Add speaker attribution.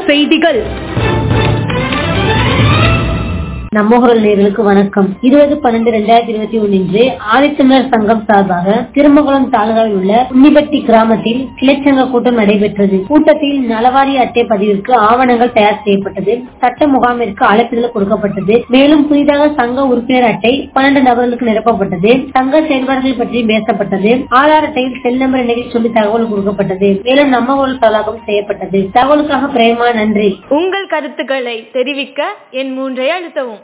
Speaker 1: செய்திகள்
Speaker 2: நம்மகுரல் நேர்களுக்கு வணக்கம் இருபது பன்னெண்டு இரண்டாயிரத்தி இருபத்தி ஒன்று ஆதித்தமிழர் சங்கம் சார்பாக திருமகுளம் தாலுகாவில் உள்ள உன்னிபட்டி கிராமத்தில் கிளைச்சங்க கூட்டம் நடைபெற்றது கூட்டத்தில் நலவாரி அட்டை பதிவிற்கு ஆவணங்கள் தயார் செய்யப்பட்டது சட்ட முகாமிற்கு அழைப்புதல் கொடுக்கப்பட்டது மேலும் புதிதாக சங்க உறுப்பினர் அட்டை பன்னெண்டு நபர்களுக்கு நிரப்பப்பட்டது சங்க செயல்பாடுகள் பற்றி பேசப்பட்டது ஆதார் அட்டையில் செல் நம்பர் எண்ணிக்கை சொல்லி தகவல் கொடுக்கப்பட்டது மேலும் நம்ம ஊர் தலாகம் செய்யப்பட்டது தகவலுக்காக பிரேமா நன்றி
Speaker 1: உங்கள் கருத்துக்களை தெரிவிக்க என் மூன்றை அழுத்தவும்